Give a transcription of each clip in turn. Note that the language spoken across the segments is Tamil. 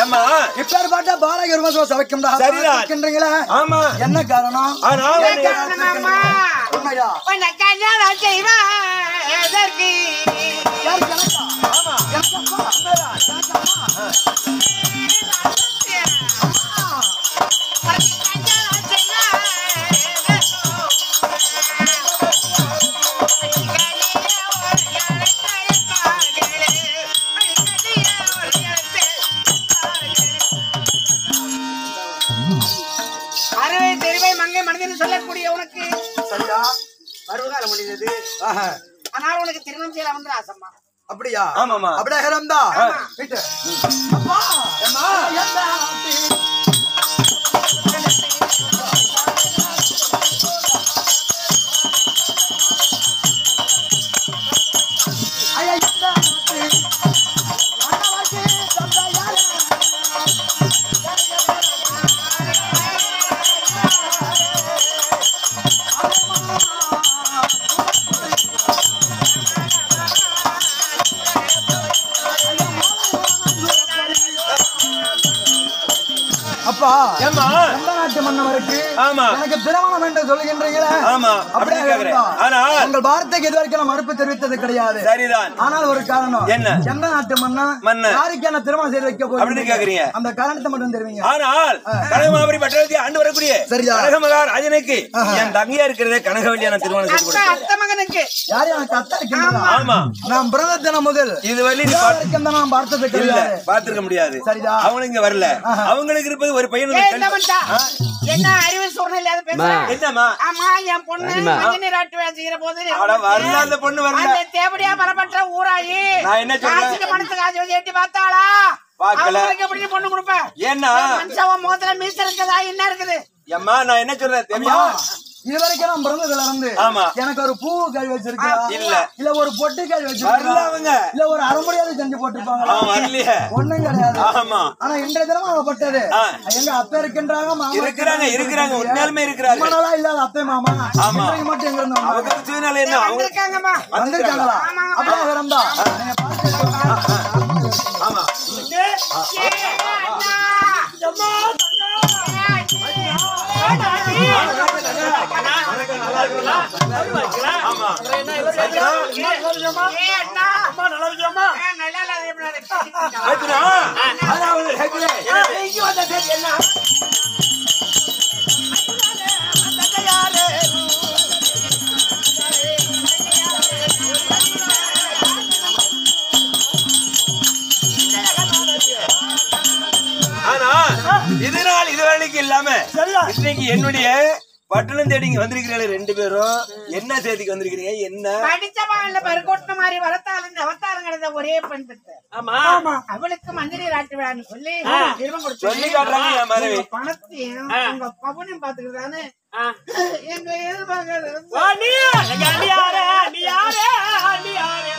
ஏம்மா இப்பேற்பட்ட பாரக விமர்சனம் சமைக்கும்டா சரிதான். இருக்கின்றீங்களே ஆமா என்ன காரணம் ஆனா வந்து- உண்மையா உன்னை கல்யாணம் செய்வேன் எதற்கு? யாருக்கு எனக்கா? எனக்கு அப்பா, உண்மையா? எனக்கு அம்மா. உனக்கு கல்யாணம் செய்வேன் அறுவை தெருவை மங்கை மனிதன் சொல்லக்கூடிய உனக்கு சரியா பருவகாலம் முடிந்தது ஆஹா. ஆனால் உனக்கு திருமணம் செய்யலாம் வந்து ஆசம்மா அப்படியா ஆமாமா. அப்படியே இருந்தா வீட்டு அப்பா அம்மா என்ன ஆட்டி? ஐயா, என்ன ஆட்டி? அண்ணாவாச்சி, தந்தா யாரு? அப்பா ஏம்மா எந்த நாட்டு மன்னவருக்கு ஆமா. எனக்கு திருமணம் என்று சொல்லுகின்றீங்களே ஆமா, அப்படியே அப்படி கேக்குறேன். இருந்தா, ஆனால் உங்கள் வார்த்தைக்கு இது வரைக்கும் நான் மறுப்பு தெரிவித்தது கிடையாது சரிதான் ஆனால் ஒரு காரணம் என்ன? எந்த நாட்டு மன்னன் மன்னன். யாருக்கு என்ன திருமணம் செய்து வைக்க போறீங்க? அப்படின்னு கேக்குறீங்க. அந்த காரணத்தை மட்டும் தெரிவிங்க ஆனால் கனகமாபுரி பட்டணத்தை ஆண்டு வரக்கூடிய சரியா. கனக மகாராஜனுக்கு என் தங்கையா இருக்கிறதே கனகவல்லியா நான் திருமணம் செய்து அக்கா கொடுத்தேன் அத்தை மகனுக்கு யார் எனக்கு அத்தா இருக்கின்றதா ஆமா நான் பிறந்த தினம் முதல் இதுவரை நீ இதோ பாத்து- வரைக்கும் தான் நான் பார்த்தது இல்ல கிடையாது பாத்துருக்க முடியாது சரிதா. அவனும் இங்க வரல அவங்களுக்கு இருப்பது ஒரு பையன் ஏய், என்ன பண்ணிட்டா? என்ன அறிவு சூழ்நிலை அதை பேசுற? என்னம்மா ஆமா என் பொண்ணு மஞ்சள் ராட்டு வேலை செய்யற போது அட வரல அந்த பொண்ணு வரல அந்த தேவடியா பரப்பற்ற ஊராயி நான் என்ன சொல்றேன்? காசுக்கு பணத்துக்கு காசு வந்து எட்டி பார்த்தாளா பார்க்கல. அவங்களுக்கு எப்படி நீ பொண்ணு கொடுப்ப ஏன்னா மனுஷன் முகத்துல மீச இருக்குதா என்ன இருக்குது அம்மா நான் என்ன சொல்றேன் தெரியுமா இது வரைக்கும் நான் பிறந்ததுல இருந்து ஆமா. எனக்கு ஒரு பூ கழி வச்சிருக்கா இல்ல. இல்ல ஒரு பொட்டு கழி வரல வச்சிருக்கா அவங்க இல்ல ஒரு அரைமுறையாவது செஞ்சு போட்டிருப்பாங்களா அவன் வரலையே ஒண்ணும் கிடையாது ஆமா ஆனா இன்றைய தினம் அவப்பட்டது ஆ. எங்க அத்தை இருக்கின்றாங்க மாமா இருக்கிறாங்க இருக்கிறாங்க உண்மையாலுமே இருக்கிறாங்க ரொம்ப நாளா இல்லாத அத்தை மாமா ஆமா. இன்றைக்கு மட்டும் எங்க இருந்து வந்தாங்க? அவங்க சூழ்நிலை என்ன அவங்க வந்திருக்காங்கம்மா வந்திருக்காங்களா அப்படியே விரும்பா நீங்க பார்த்து ஆமா ஆமா ஆச்சுனா? அதான் அவரு கேக்குதே. இங்க வந்த சரி என்ன ஆனா இது நாள் இது வரைக்கும் இல்லாம இன்னைக்கு என்னுடைய பட்டணம் தேடி இங்க வந்திருக்கிறீங்களே ரெண்டு பேரும் என்ன செய்திக்கு வந்திருக்கிறீங்க என்ன படிச்ச மகன்ல பருக்கோட்டின மாதிரி வளர்த்தாலும் அவத்தாலும் கிடந்த ஒரே பெண் பெற்ற ஆமா அவளுக்கு மந்திரி ராட்டு விழான்னு சொல்லி திரும்ப கொடுத்து சொல்லி காட்டுறாங்க என் மனைவி உங்க பணத்தையும் உங்க பவனையும் பாத்துக்கிட்டானு எங்க எதிர்பார்க்கறது நீ நீ யாரு நீ யாரு நீ யாரு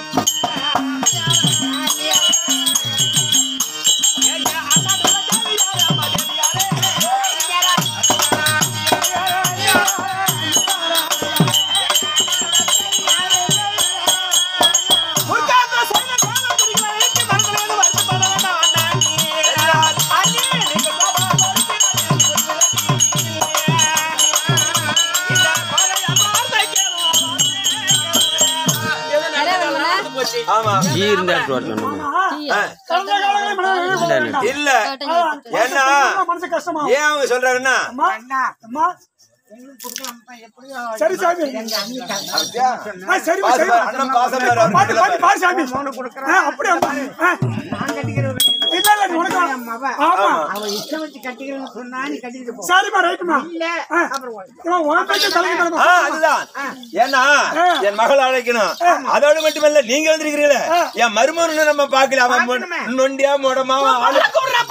ஆமா டீ இருந்தா எடுத்து வர சொன்னோம் ஆ. இல்ல ஏன்னா மனசு கஷ்டமா ஏன் அவங்க சொல்றாங்கன்னா அண்ணா அம்மா எங்களுக்கு கொடுக்காம எப்படியோ சரி சாமி எங்க அண்ணி அப்படியா? ஆ, சரிம்மா பாசம் சரிம்மா அண்ணன் பாசம் வேற அவருக்கு பாத்து பாத்து பாரு சாமி பொண்ணு கொடுக்குறேன் ஆ, அப்படியா ஆ, நான் கட்டிக்கிறேன் இல்ல இல்ல நீ உனக்கு என் மவ. ஆமா அவ இஷ்டம் வச்சு கட்டிக்கிறேன்னு சொன்னா நீ கட்டிட்டு போ சரிம்மா ரைட்டுமா இல்ல ஆ. அப்புறம் ஓடு. இவன் உன் பேச்சு தலைக்கு ஆ, தரமா அதுதான் ஏன்னா என் மகள் அழைக்கணும் அதோடு மட்டுமல்ல நீங்க வந்திருக்கிறீங்களே என் மருமகன் நம்ம பாக்கல அவன் மொ- பார்க்கணுமே. நொண்டியா மொடமா ஆளு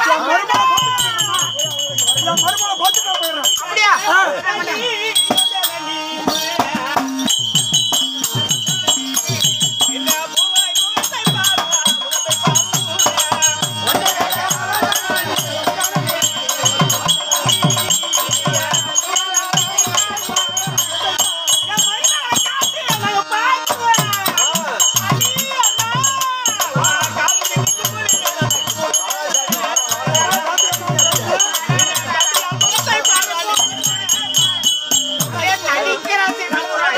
மறுபடியும் போட்டுட்டு போயிடுறேன் அப்படியா ஆ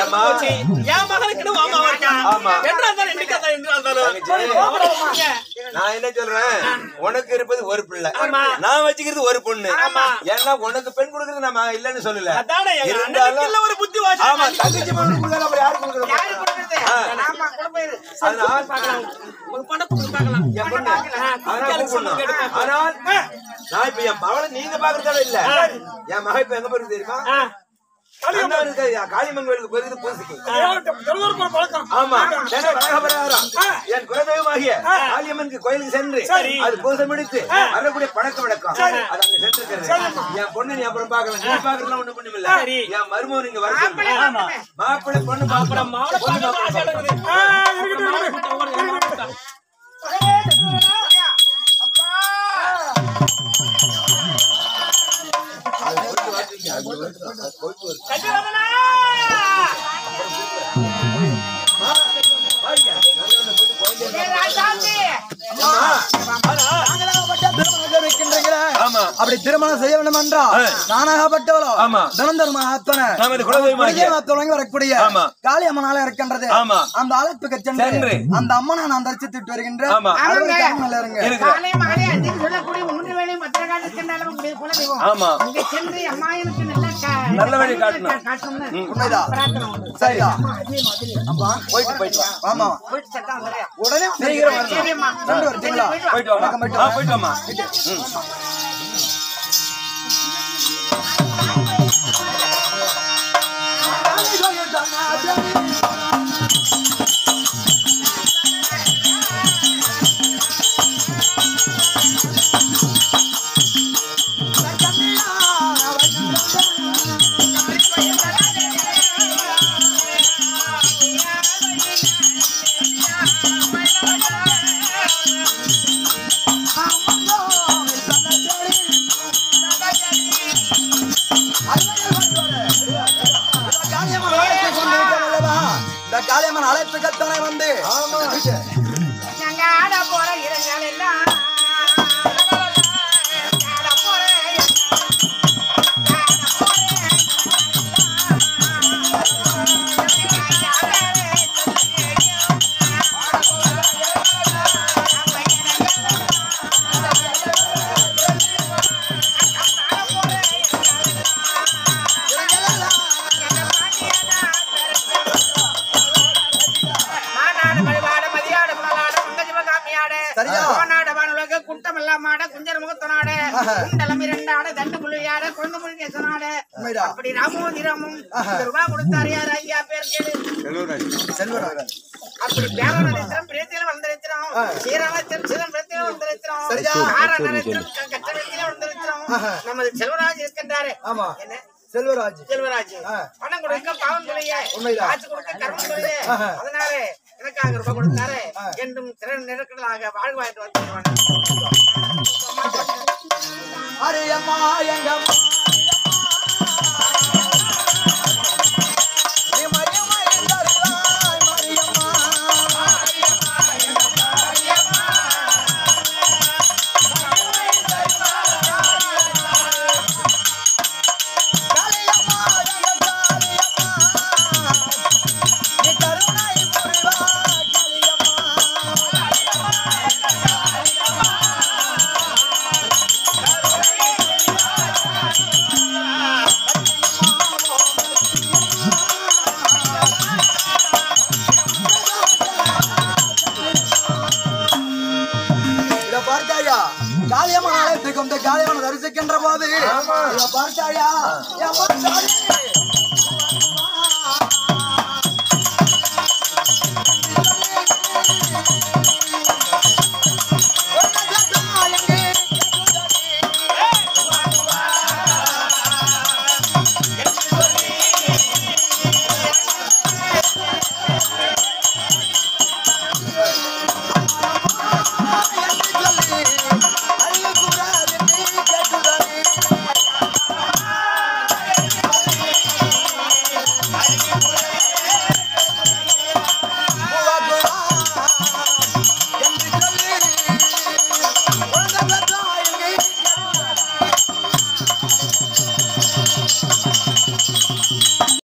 ஆமா. போச்சு. என் மகனுக்குன்னு உன் மகன் இருக்கான். ஆமா. என்றா இருந்தாலும், என்னைக்கா இருந்தாலும், என்றா இருந்தாலும். தங்கச்சி, நான் என்ன சொல்றேன் உனக்கு இருப்பது ஒரு பிள்ளை ஆமா. நான் வச்சுக்கிறது ஒரு பொண்ணு ஆமா. ஏன்னா உனக்கு பெண் கொடுக்கறது நம்ம இல்லன்னு சொல்லல அதானே, எங்க இருந்தாலும் அண்ணனுக்கு இல்ல ஒரு புத்தி வாசி. ஆமா தங்கச்சி பொண்ணு கொடுக்கறது அப்புறம் யாரு கொடுக்கறது யாரு கொடுக்குறது? ஆமா, கொண்டு போயிரு. அதனால் உங்க பொண்ணை கூப்பிட்டு பார்க்கலாம். என் பொண்ணு அதனால கேளுங்க, கூப்பிடணும். கேளுங்க. ஆனால் நான் இப்ப என் மகளை நீங்க பாக்குறதால இல்ல என் மக இப்ப எங்க போயிருக்கு தெரியுமா ஆ, அண்ணா இருக்கு, காளியம்மன் கோயிலுக்கு போயிருக்குது பூசைக்கு திருவருப்பூர் பழக்கம் ஆமா தினம் வடகபராரம். என் குலதெய்வமாகிய காளியம்மனுக்கு கோயிலுக்கு சென்று அது பூசை முடித்து வரக்கூடிய பழக்க வழக்கம் அது அங்க சென்றிருக்கிறது என் பொண்ணு நீ அப்புறம் பார்க்கலாம் நீ பாக்குறதுலாம் ஒண்ணு பண்ணும் இல்ல சரி. என் மருமகன் இங்க வர மாப்பிள்ளை சொல்லு. மாப்பிள்ளை. மாப்பிள்ளை பொண்ணு அப்புறம் மாவளை பொண்ணு பார்க்கறது ஆசை மாப்பிள்ளை இருக்குது. ஆ, இருக்கட்டும், மாவளை இருக்கட்டும். கூட்டம், ஒரு மாவளை கூட்டம். கதிரவனா! ஏய், ராசாத்தி. நாங்களாகப்பட்ட திருமணம் செய்விக்கின்றீங்களே. ஆமா அப்படி திருமணம் செய்ய வேண்டும் என்றால் ஆ. நானாகப்பட்டவளோ ஆமா. தினந்தருமா ஆத்தன நமது குலதெய்வமாகிய குலதெய்வத்தோடு வரக்கூடிய ஆமா. காளியம்மனால இருக்கின்றது ஆமா. அந்த அழைப்புக்கு சென்று. சென்று அந்த அம்மனை நான் தரிசித்துட்டு வருகின்றேன் ஆமா. அதுவரைக்கும் நல்லா இருங்க இருக்கிற காலை மகளே அன்றைக்கு சொல்லக்கூடிய மூன்று வேளை பத்திரகால இருக்கின்றாலும் உங்களுடைய குலதெய்வம். ஆமா. அங்கே சென்று அம்மா எனக்கு நல்ல கா- நல்ல வழி காட்டணும். காட்டணும்னு உண்மைதான். பிரார்த்தனை உண்டு. சரியா அதே மாதிரி. அப்பா போயிட்டு போயிட்டு வா. ஆமா போயிட்டு சட்டம் வந்துடுறியா? உடனே சீக்கிரம் வரணும். சரிம்மா. சென்று வரீங்களா போயிட்டு வா. போயிட்டு வாமா வணக்கம், போயிட்டு ஆ, வா. போயிட்டு வாமா ம். இந்த காளியம்மன் அழைப்புக்கத்தனை வந்து நாங்க ஆட போற இடங்கள் எல்லாம் ஆட போற மாநாடு மழிவாடு மதியாடு புனலாடு மங்கஜிவகாமியாடு சரியா? கோனாடு வானுலக குண்டமெல்லாமாட குஞ்சர் முகத்தனாடு குண்டலம் இரண்டாடு தண்டு புள்ளியாடு குழந்தை முருகேசனாடு உண்மைதான். அப்படி ராமோதிரமும் இந்த ரூபா கொடுத்தாரு யார் ஐயா பேர் கேளு செல்வராஜ் அப்படி பேர நட்சத்திரம் பிரேத்தியில வந்த நட்சத்திரம் சீர நட்சத்திரம் சீரம் பிரேத்தியில வந்த நட்சத்திரம் சரியா? கார நட்சத்திரம் க- கட்ட நட்சத்திரம் வந்த நட்சத்திரம் நமது செல்வராஜ் இருக்கின்றாரு ஆமா என்ன செல்வராஜ் செல்வராஜ் ஆ. பணம் கொடுக்க பாவம் தொழிய உண்மைதான். காசு கொடுக்க கர்மம் தொழிய ஆஹா. அதனால எனக்காக ரூபாய் கொடுத்தாரு ஆ. என்றும் திறன் நிறக்கலாக வாழ்வாயிட்டு வந்து அரியம்மா எங்கம்மா நீ மரியம்மா என்றாய் மரியம்மா காளியம்மா எங்க காளியம்மா நீ கருணை புரிவா இத பார்த்தாயா காளியம்மன் ஆலயத்துக்கு வந்து காளியம்மன் தரிசிக்கின்ற போது இத பார்த்தாயா என் மனசாலே